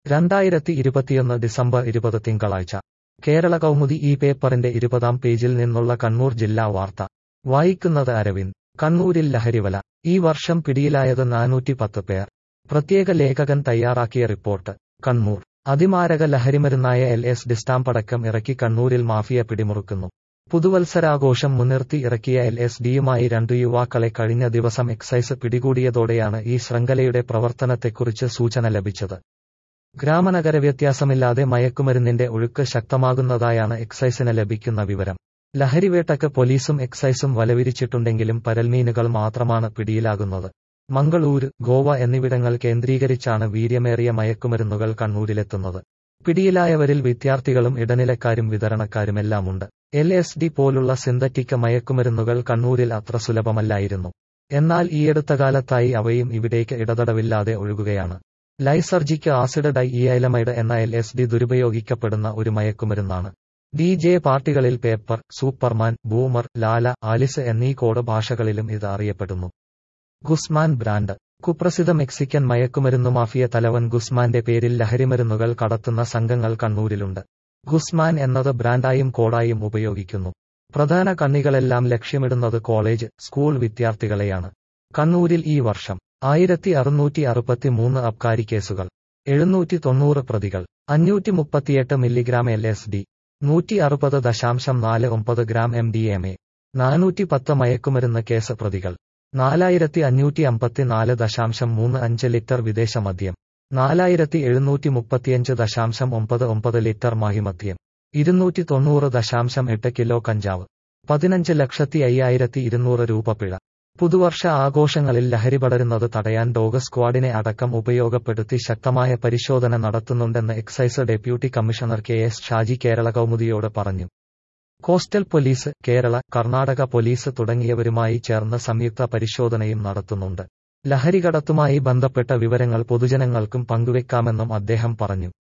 രണ്ടായിരത്തി ഇരുപത്തിയൊന്ന് ഡിസംബർ ഇരുപത് തിങ്കളാഴ്ച കേരള കൗമുദി ഈ പേപ്പറിന്റെ ഇരുപതാം പേജിൽ നിന്നുള്ള കണ്ണൂർ ജില്ലാ വാർത്ത വായിക്കുന്നത് അരവിന്ദ് കണ്ണൂരിൽ ലഹരിവല ഈ വർഷം പിടിയിലായത് നാനൂറ്റി പത്ത് പേർ പ്രത്യേക ലേഖകൻ തയ്യാറാക്കിയ റിപ്പോർട്ട് കണ്ണൂർ അതിമാരക ലഹരിമരുന്നായ എൽ എസ് ഡിസ്റ്റാമ്പടക്കം ഇറക്കി കണ്ണൂരിൽ മാഫിയ പിടിമുറുക്കുന്നു പുതുവത്സരാഘോഷം മുൻനിർത്തി ഇറക്കിയ എൽ എസ് ഡിയുമായി രണ്ടു യുവാക്കളെ കഴിഞ്ഞ ദിവസം എക്സൈസ് പിടികൂടിയതോടെയാണ് ഈ ശൃംഖലയുടെ പ്രവർത്തനത്തെക്കുറിച്ച് സൂചന ലഭിച്ചത് ഗ്രാമനഗര വ്യത്യാസമില്ലാതെ മയക്കുമരുന്നിന്റെ ഒഴുക്ക് ശക്തമാകുന്നതായാണ് എക്സൈസിന് ലഭിക്കുന്ന വിവരം ലഹരിവേട്ടക്ക് പോലീസും എക്സൈസും വലവിരിച്ചിട്ടുണ്ടെങ്കിലും പരൽമീനുകൾ മാത്രമാണ് പിടിയിലാകുന്നത് മംഗളൂര് ഗോവ എന്നിവിടങ്ങൾ കേന്ദ്രീകരിച്ചാണ് വീര്യമേറിയ മയക്കുമരുന്നുകൾ കണ്ണൂരിലെത്തുന്നത് പിടിയിലായവരിൽ വിദ്യാർത്ഥികളും ഇടനിലക്കാരും വിതരണക്കാരുമെല്ലാമുണ്ട് എൽ എസ് ഡി പോലുള്ള സിന്തറ്റിക് മയക്കുമരുന്നുകൾ കണ്ണൂരിൽ അത്ര സുലഭമല്ലായിരുന്നു എന്നാൽ ഈയടുത്ത കാലത്തായി അവയും ഇവിടേക്ക് ഇടതടവില്ലാതെ ഒഴുകുകയാണ് ലൈസർജിക്ക് ആസിഡ് ഡൈ ഇയലമൈഡ് എന്ന എൽ എസ് ഡി ദുരുപയോഗിക്കപ്പെടുന്ന ഒരു മയക്കുമരുന്നാണ് ഡി ജെ പാർട്ടികളിൽ പേപ്പർ സൂപ്പർമാൻ ബൂമർ ലാല ആലിസ് എന്നീ കോഡ് ഭാഷകളിലും ഇത് അറിയപ്പെടുന്നു ഗുസ്മാൻ ബ്രാൻഡ് കുപ്രസിദ്ധ മെക്സിക്കൻ മയക്കുമരുന്നു മാഫിയ തലവൻ ഗുസ്മാന്റെ പേരിൽ ലഹരിമരുന്നുകൾ കടത്തുന്ന സംഘങ്ങൾ കണ്ണൂരിലുണ്ട് ഗുസ്മാൻ എന്നത് ബ്രാൻഡായും കോഡായും ഉപയോഗിക്കുന്നു പ്രധാന കണ്ണികളെല്ലാം ലക്ഷ്യമിടുന്നത് കോളേജ് സ്കൂൾ വിദ്യാർത്ഥികളെയാണ് കണ്ണൂരിൽ ഈ വർഷം ആയിരത്തി അറുന്നൂറ്റി അറുപത്തിമൂന്ന് അബ്കാരി കേസുകൾ എഴുന്നൂറ്റി തൊണ്ണൂറ് പ്രതികൾ അഞ്ഞൂറ്റി മുപ്പത്തിയെട്ട് മില്ലിഗ്രാം എൽ എസ് ഡി നൂറ്റി അറുപത് ദശാംശം നാല് ഒമ്പത് gram M D M A നാനൂറ്റി പത്ത് മയക്കുമരുന്ന് കേസ് പ്രതികൾ നാലായിരത്തി അഞ്ഞൂറ്റി അമ്പത്തിനാല് ദശാംശം മൂന്ന് അഞ്ച് ലിറ്റർ വിദേശ മദ്യം നാലായിരത്തി എഴുന്നൂറ്റി മുപ്പത്തിയഞ്ച് ദശാംശം ഒമ്പത് ഒമ്പത് ലിറ്റർ മാഹിമദ്യം ഇരുന്നൂറ്റി തൊണ്ണൂറ് ദശാംശം എട്ട് കിലോ കഞ്ചാവ് പതിനഞ്ച് ലക്ഷത്തി അയ്യായിരത്തി ഇരുന്നൂറ് രൂപ പിഴ പുതുവർഷ ആഘോഷങ്ങളിൽ ലഹരി പടരുന്നത് തടയാൻ ഡോഗ് സ്ക്വാഡിനെ അടക്കം ഉപയോഗപ്പെടുത്തി ശക്തമായ പരിശോധന നടത്തുന്നുണ്ടെന്ന് excise deputy commissioner K S Shaji Kerala കൗമുദിയോട് പറഞ്ഞു coastal police Kerala Karnataka police തുടങ്ങിയവരുമായി ചേർന്ന് സംയുക്ത പരിശോധനയും നടത്തുന്നുണ്ട് ലഹരികടത്തുമായി ബന്ധപ്പെട്ട വിവരങ്ങൾ പൊതുജനങ്ങൾക്കും പങ്കുവെക്കാമെന്നും അദ്ദേഹം പറഞ്ഞു